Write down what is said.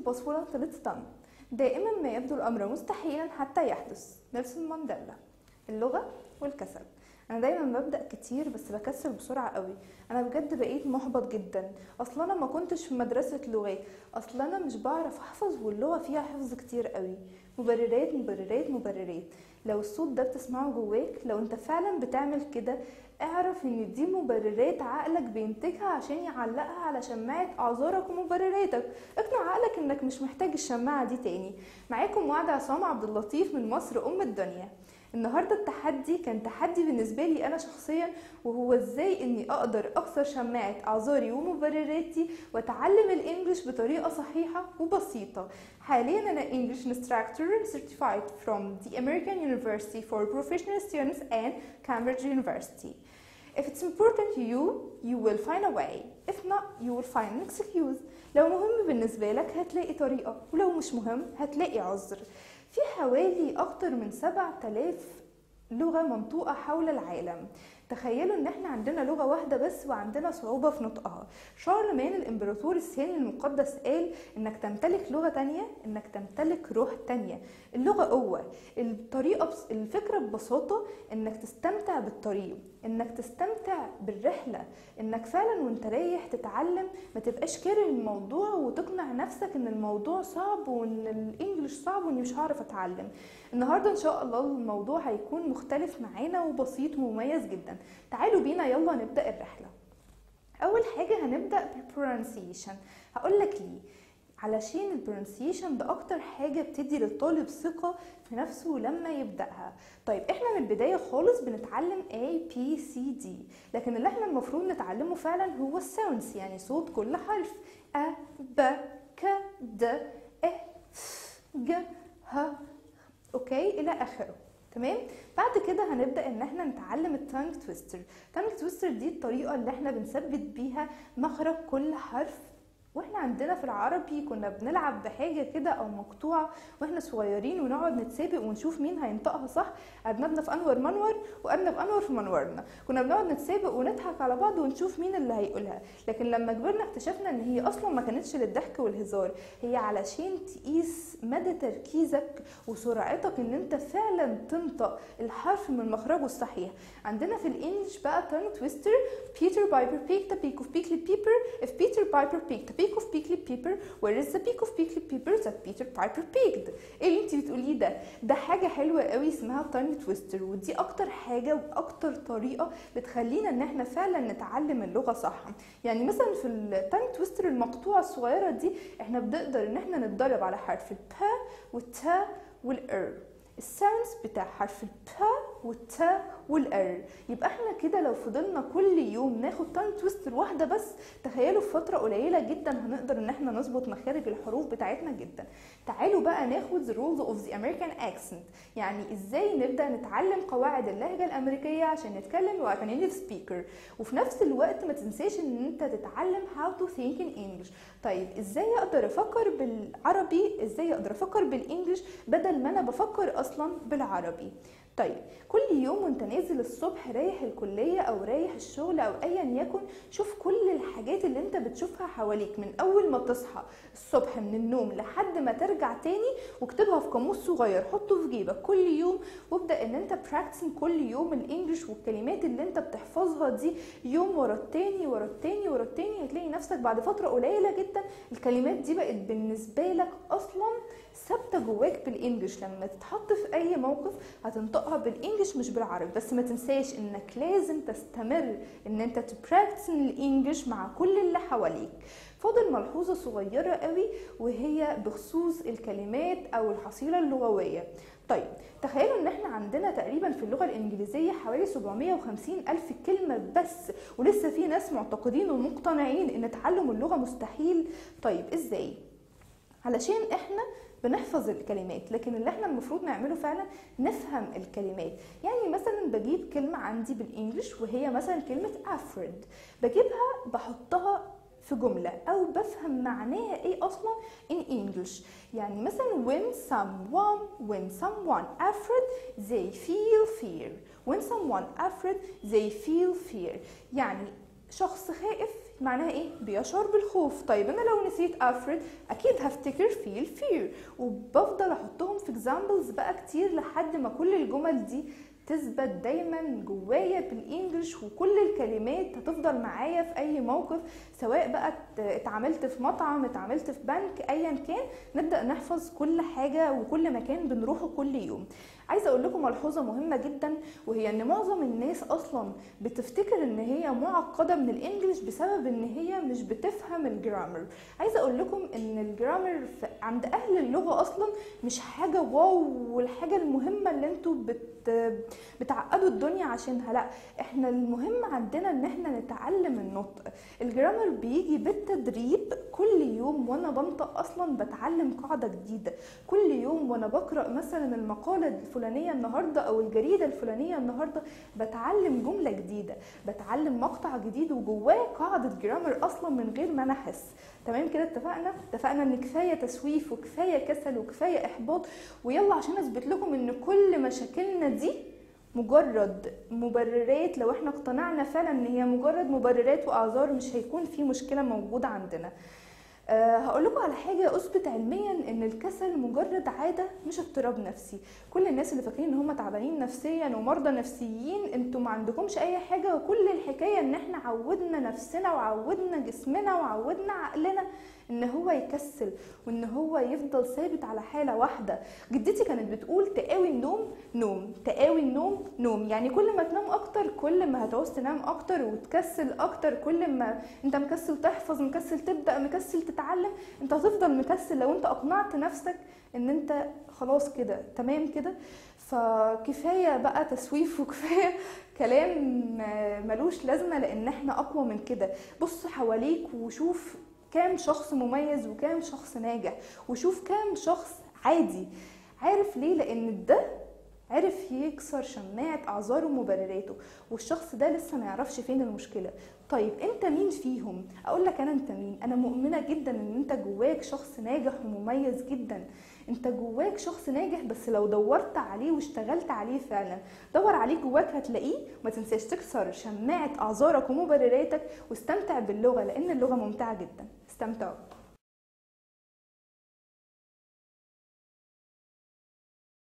impossible until it's done دائما ما يبدو الأمر مستحيلا حتى يحدث نيلسون مانديلا اللغة والكسل انا دايما ببدا كتير بس بكسل بسرعه قوي انا بجد بقيت محبط جدا اصلا انا ما كنتش في مدرسه لغات اصلا انا مش بعرف احفظ واللغه فيها حفظ كتير قوي مبررات مبررات مبررات لو الصوت ده بتسمعه جواك لو انت فعلا بتعمل كده اعرف ان دي مبررات عقلك بينتجها عشان يعلقها على شماعة اعذارك ومبرراتك اقنع عقلك انك مش محتاج الشماعة دي تاني معاكم وعد عصام عبد اللطيف من مصر ام الدنيا النهارده التحدي كان تحدي بالنسبه لي انا شخصيا وهو ازاي اني اقدر اكسر شماعه اعذاري ومبرراتي واتعلم الانجليش بطريقه صحيحه وبسيطه حاليا انا English instructor certified from the American University for Professional Students and Cambridge University If it's important to you, you will find a way. If not, you will find an excuse. لو مهم بالنسبة لك هتلاقي طريقة ولو مش مهم هتلاقي عذر في حوالي أكتر من 7000 لغة منطوقة حول العالم تخيلوا ان احنا عندنا لغة واحدة بس وعندنا صعوبة في نطقها شارلمان الامبراطور الثاني المقدس قال انك تمتلك لغة تانية انك تمتلك روح تانية اللغة قوة الطريقة بس الفكرة ببساطة انك تستمتع بالطريق انك تستمتع بالرحلة انك فعلا وانت رايح تتعلم ما تبقاش كاره الموضوع وتقنع نفسك ان الموضوع صعب وان الانجليش صعب واني مش هعرف اتعلم النهاردة ان شاء الله الموضوع هيكون مختلف معانا وبسيط ومميز جدا تعالوا بينا يلا نبدأ الرحلة اول حاجة هنبدأ بالبرونسيشن هقول لك ليه علشان البرونسيشن ده اكتر حاجة بتدي للطالب ثقة في نفسه لما يبدأها طيب احنا من البداية خالص بنتعلم A B C D لكن اللي احنا المفروض نتعلمه فعلا هو الساوندز يعني صوت كل حرف أ ب ك د ا ف ج ه اوكي الى اخره تمام بعد كده هنبدا ان احنا نتعلم التانج تويستر التانج تويستر دي الطريقه اللي احنا بنثبت بيها مخرج كل حرف واحنا عندنا في العربي كنا بنلعب بحاجه كده او مقطوعه واحنا صغيرين ونقعد نتسابق ونشوف مين هينطقها صح ارنبنا في انور منور وارنب انور في منورنا كنا بنقعد نتسابق ونضحك على بعض ونشوف مين اللي هيقولها لكن لما كبرنا اكتشفنا ان هي اصلا ما كانتش للضحك والهزار هي علشان تقيس مدى تركيزك وسرعتك ان انت فعلا تنطق الحرف من مخرجه الصحيح عندنا في الانجليش بقى تانج تويستر بيتر بايبر بيك ذا بيك اوف بيكلي بيبر if Peter Piper picked a peak of Peakley Peeper where is the peak of Peakley Peeper that Peter Piper picked ايه اللي انت بتقوليه ده ده حاجة حلوة قوي اسمها تانج تويستر ودي اكتر حاجة واكتر طريقة بتخلينا ان احنا فعلا نتعلم اللغة صح يعني مثلا في التانج تويستر المقطوعة الصغيرة دي احنا بنقدر ان احنا نتدرب على حرف البا والتا والار الساوندز بتاع حرف البا والتا والار يبقى احنا كده لو فضلنا كل يوم ناخد تانج تويستر واحده بس تخيلوا في فتره قليله جدا هنقدر ان احنا نظبط مخارج الحروف بتاعتنا جدا تعالوا بقى ناخد the rules of the American accent يعني ازاي نبدا نتعلم قواعد اللهجه الامريكيه عشان نتكلم وعشان native speaker وفي نفس الوقت ما تنساش ان انت تتعلم how to think in English طيب ازاي اقدر افكر بالعربي ازاي اقدر افكر بالانجلش بدل ما انا بفكر اصلا بالعربي طيب كل يوم وانت نازل الصبح رايح الكلية او رايح الشغل او ايا يكن شوف كل الحاجات اللي انت بتشوفها حواليك من اول ما تصحى الصبح من النوم لحد ما ترجع تاني واكتبها في قاموس صغير حطه في جيبك كل يوم وابدا ان انت براكتسنج كل يوم الانجليش والكلمات اللي انت بتحفظها دي يوم ورا التاني ورا التاني ورا التاني هتلاقي نفسك بعد فترة قليلة جدا الكلمات دي بقت بالنسبة لك اصلا ثابته جواك بالانجلش لما تتحط في اي موقف هتنطقها بالانجلش مش بالعربي بس ما تنساش انك لازم تستمر ان انت تبراكتس الانجلش مع كل اللي حواليك فاضل ملحوظه صغيره قوي وهي بخصوص الكلمات او الحصيله اللغويه طيب تخيلوا ان احنا عندنا تقريبا في اللغه الانجليزيه حوالي 750 الف كلمه بس ولسه في ناس معتقدين ومقتنعين ان تعلم اللغه مستحيل طيب ازاي علشان احنا بنحفظ الكلمات لكن اللي احنا المفروض نعمله فعلا نفهم الكلمات يعني مثلا بجيب كلمة عندي بالانجلش وهي مثلا كلمة افرد بجيبها بحطها في جملة أو بفهم معناها إيه أصلا in English يعني مثلا when someone when someone afraid they feel fear when someone afraid they feel fear يعني شخص خائف معناها ايه بيشعر بالخوف طيب انا لو نسيت افرد اكيد هفتكر feel fear وبفضل احطهم في examples بقى كتير لحد ما كل الجمل دي تثبت دايما جوايا بالانجلش وكل الكلمات هتفضل معايا في اي موقف سواء بقى اتعاملت في مطعم اتعاملت في بنك ايا كان نبدا نحفظ كل حاجه وكل مكان بنروحه كل يوم عايزه اقول لكم ملحوظه مهمه جدا وهي ان معظم الناس اصلا بتفتكر ان هي معقده من الانجليش بسبب ان هي مش بتفهم الجرامر عايزه اقول لكم ان الجرامر عند اهل اللغه اصلا مش حاجه واو والحاجه المهمه اللي انتوا بت بتعقدوا الدنيا عشانها لا احنا المهم عندنا ان احنا نتعلم النطق الجرامر بيجي بالتدريب كل يوم وانا بنطق اصلا بتعلم قاعده جديده كل يوم وانا بقرا مثلا المقاله الفلانيه النهارده او الجريده الفلانيه النهارده بتعلم جمله جديده بتعلم مقطع جديد وجواه قاعده جرامر اصلا من غير ما انا احس تمام كده اتفقنا اتفقنا ان كفايه تسويف وكفايه كسل وكفايه احباط ويلا عشان اثبت لكم ان كل مشاكلنا دي مجرد مبررات لو احنا اقتنعنا فعلا ان هي مجرد مبررات واعذار مش هيكون في مشكله موجوده عندنا أه هقول لكم على حاجه اثبت علميا ان الكسل مجرد عاده مش اضطراب نفسي كل الناس اللي فاكرين ان هم تعبانين نفسيا ومرضى نفسيين انتوا ما عندكمش اي حاجه وكل الحكايه ان احنا عودنا نفسنا وعودنا جسمنا وعودنا عقلنا ان هو يكسل وان هو يفضل ثابت على حاله واحده جدتي كانت بتقول تقاوي النوم نوم تقاوي النوم نوم يعني كل ما تنام اكتر كل ما هتعوز تنام اكتر وتكسل اكتر كل ما انت مكسل تحفظ مكسل تبدا مكسل تتعلم انت هتفضل مكسل لو انت اقنعت نفسك ان انت خلاص كده تمام كده فكفايه بقى تسويف وكفايه كلام ملوش لازمه لان احنا اقوى من كده بص حواليك وشوف كام شخص مميز وكام شخص ناجح وشوف كام شخص عادي عارف ليه لان ده عرف يكسر شماعة أعذاره ومبرراته والشخص ده لسه ما يعرفش فين المشكلة طيب انت مين فيهم اقول لك انا انت مين انا مؤمنة جدا ان انت جواك شخص ناجح ومميز جدا انت جواك شخص ناجح بس لو دورت عليه واشتغلت عليه فعلا دور عليه جواك هتلاقيه ما تنساش تكسر شماعة اعذارك ومبرراتك واستمتع باللغة لان اللغة ممتعة جدا استمتعوا